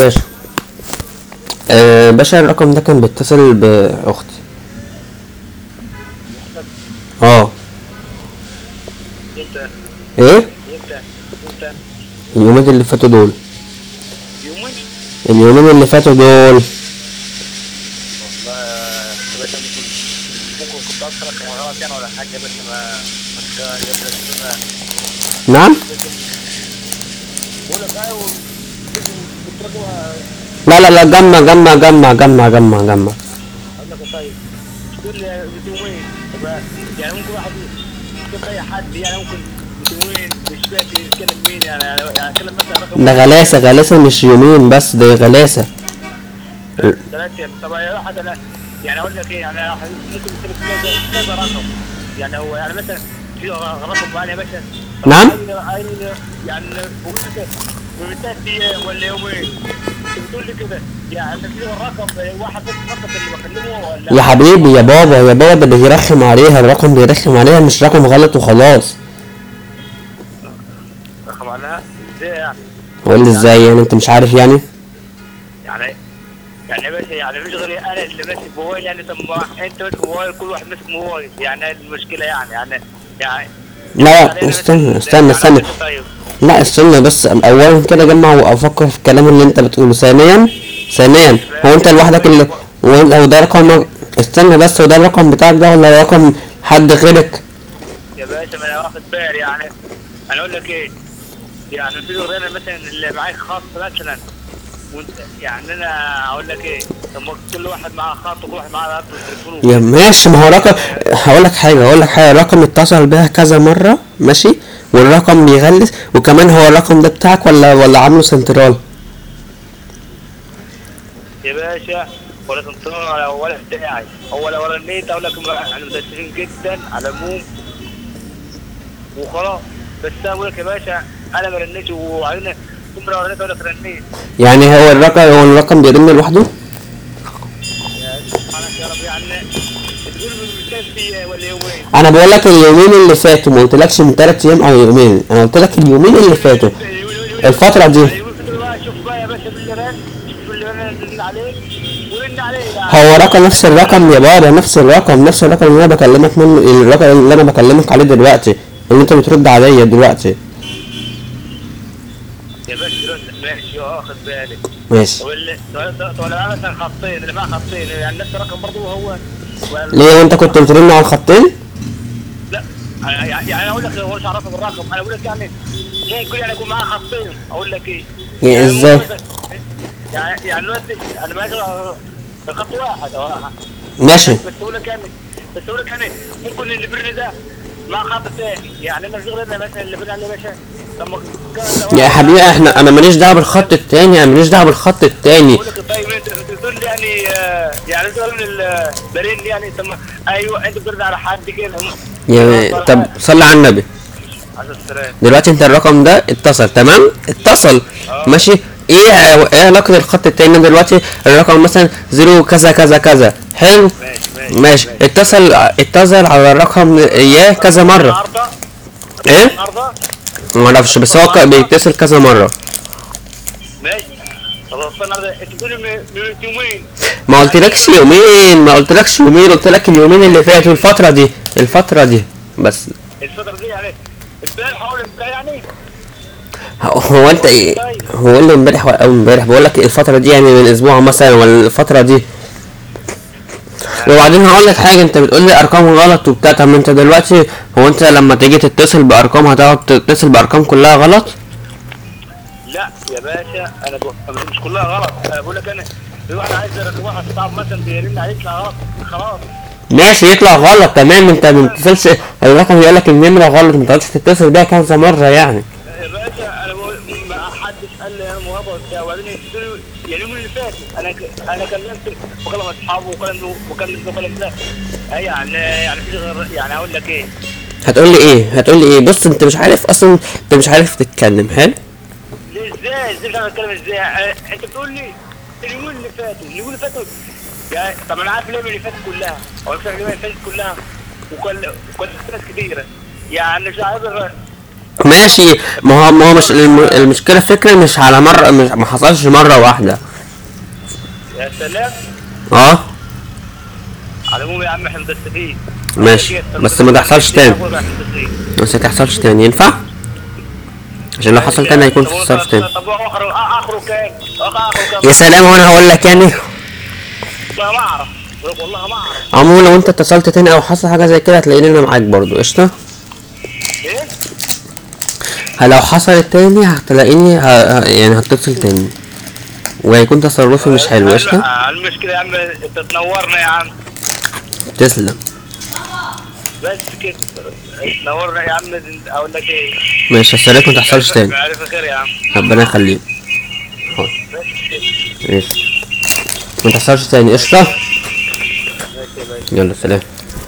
باشا آه باشا الرقم ده كان بيتصل باختي اه انت ايه انت انت اليومين اللي فاتوا دول يومين اليومين اللي فاتوا دول والله يا باشا ممكن ممكن كنت اصلك غلط يعني ولا حاجه بس ما ما تجيب نعم بقول لك ايوه بتراجع لا لا لا جمع جمع جمع جمع جمع جمع اقول لك طيب تقول لي بتوين يبقى يعني ممكن واحد يشوف اي حد يعني ممكن بتوين مش فاكر يتكلم مين يعني يعني اتكلم مثلا رقم ده غلاسة غلاسة مش يومين بس ده غلاسة ثلاثة طب يا واحد انا يعني اقول لك ايه يعني أنا ممكن يصير كذا كذا رقم يعني هو يعني مثلا في رقم معين يا باشا طب نعم. عايز- عايز يعني بقول لك من ثلاث ايام ولا يومين انت بتقول لي كده يعني في الرقم واحد بس فقط اللي بكلمه ولا يا حبيبي يا بابا يا بابا ده بيرخم عليها الرقم بيرخم عليها مش رقم غلط وخلاص رقم عليها ازاي يعني قول لي ازاي يعني انت مش عارف يعني يعني يعني يا باشا يعني مش غير انا اللي ماسك موبايل يعني طب ما انت ماسك موبايل كل واحد ماسك موبايل يعني المشكله يعني يعني يعني لا لا استنى استنى استنى طيب لا استنى بس اولا كده جمع وافكر في الكلام اللي انت بتقوله ثانيا ثانيا هو انت لوحدك اللي هو هو ده رقم استنى بس هو ده الرقم بتاعك ده ولا رقم حد غيرك يا باشا ما انا واخد بالي يعني انا اقول لك ايه يعني في غير مثلا اللي معاك خاص مثلا وانت يعني انا اقول لك ايه طب ما كل واحد معاه خط وكل واحد معاه رقم تليفونه يا ماشي ما هو رقم هقول لك حاجه هقول لك حاجه الرقم اتصل بيها كذا مره ماشي والرقم بيغلس وكمان هو الرقم ده بتاعك ولا ولا عامله سنترال يا باشا ولا تنطلون ولا ولا بتاعي هو لو رنيت اقول لك احنا متاسفين جدا على العموم وخلاص بس انا بقول لك يا باشا انا ما رنيتش وعلينا ثم لو رنيت اقول لك رنيت يعني هو الرقم هو الرقم بيرن لوحده يا سبحانك يا رب يعني تقول من ثلاث ولا يومين انا بقول لك اليومين اللي فاتوا ما قلتلكش من 3 ايام او يومين انا قلت لك اليومين اللي فاتوا الفترة دي. يقول بقى شوف بقى يا باشا باللي رن شوف اللي رن رن عليه ورن عليه يعني هو رقم نفس الرقم يا بابا نفس الرقم نفس الرقم اللي انا بكلمك منه الرقم اللي انا بكلمك عليه دلوقتي اللي انت بترد عليا دلوقتي يا باشا رن ماشي اه واخد بالي ماشي واللي ولا معاه مثلا خطين اللي معاه خطين يعني نفس الرقم برضه هو ولا- ليه وانت كنت بترن على الخطين لا يعني يعني انا اقول لك هو مش عرفه بالرقم انا اقول لك يعني ممكن يعني يكون معاه خطين اقول لك ايه يعني ازاي؟ ممكن- يعني يعني دلوقتي انا ماشي خط واحد اه ماشي بس اقول لك يعني بس اقول لك يعني ممكن اللي برني ده مع خط ثاني يعني انا شغل انا مثلا اللي برني عليه باشا لما كان- يا حبيبي احنا انا ماليش دعوه بالخط التاني انا ماليش دعوه بالخط التاني بقول لك طيب انت أنت تقول لي يعني آه، يعني انت من البرين يعني طب ما- ايوه انت بترد على حد كده يا طب صلي على النبي على السلام دلوقتي انت الرقم ده اتصل تمام اتصل ماشي ايه ايه علاقه الخط التاني دلوقتي الرقم مثلا زيرو كذا كذا كذا حلو ماشي ماشي ماشي اتصل اتصل على الرقم اياه كذا مره النهارده ايه النهارده ما اعرفش بس هو ك- بيتصل كذا مره ماشي خلاص النهارده انت بتقول من من يومين ما قلتلكش يومين ما قلتلكش يومين قلت لك اليومين اللي فاتوا الفتره دي الفتره دي بس الفتره دي يعني امبارح اول امبارح يعني هو انت ايه هو اللي امبارح ولا اول امبارح بقول لك الفتره دي يعني من اسبوع مثلا ولا الفتره دي وبعدين هقول لك حاجه انت بتقول لي ارقام غلط وبتاع طب ما انت دلوقتي هو انت لما تيجي تتصل بارقام هتقعد تتصل بارقام كلها غلط لا يا باشا انا بقول مش كلها غلط انا بقول لك انا في واحد عايز رقم واحد صعب مثلا بيرن عليك لا غلط خلاص ماشي يطلع غلط تمام انت ما بتتصلش الرقم يقول لك النمره غلط ما تقعدش تتصل بيها كذا مره يعني يا باشا انا بقول ما حدش قال لي انا موهبه وبتاع وبعدين يقولوا يعني اليوم اللي فات انا ك... انا كلمت بكلم اصحابه وكلم وكلم ده وكلم ده أي يعني يعني في غير يعني اقول لك ايه هتقول لي ايه هتقول لي ايه بص انت مش عارف اصلا انت مش عارف تتكلم حلو ليه ازاي ازاي مش عارف اتكلم ازاي آه، انت بتقول لي اليومين اللي فاتوا اليومين اللي فاتوا يعني طب انا عارف اليومين اللي فاتت كلها او اليومين اللي فاتت كلها وكل وكل ناس كتيره يعني مش عارف الر- ماشي ما هو ما هو مش الم- المشكله فكره مش على مره مش ما حصلش مره واحده يا سلام اه على العموم يا عم احنا متاسفين ماشي بس ما تحصلش تاني بس ما تحصلش تاني ينفع عشان لو حصل تاني هيكون في تصرف تاني طب اخره اخره كام؟ اخره كام؟ يا سلام وانا هقول لك يعني والله ما اعرف والله ما اعرف عموما لو انت اتصلت تاني او حصل حاجه زي كده هتلاقيني انا معاك برضو قشطه ايه؟ لو حصلت تاني هتلاقيني ه... ه- يعني هتصل تاني وهيكون تصرفي مش حلو قشطه آه، المشكلة يا عم انت تنورنا يا عم تسلم بس كده تنورنا يا عم اقول لك ايه ماشي السلام ما تحصلش تاني معرفة خير يا عم ربنا يخليك حاضر. بس كده ماشي ما تحصلش تاني قشطه ماشي يا باشا يلا سلام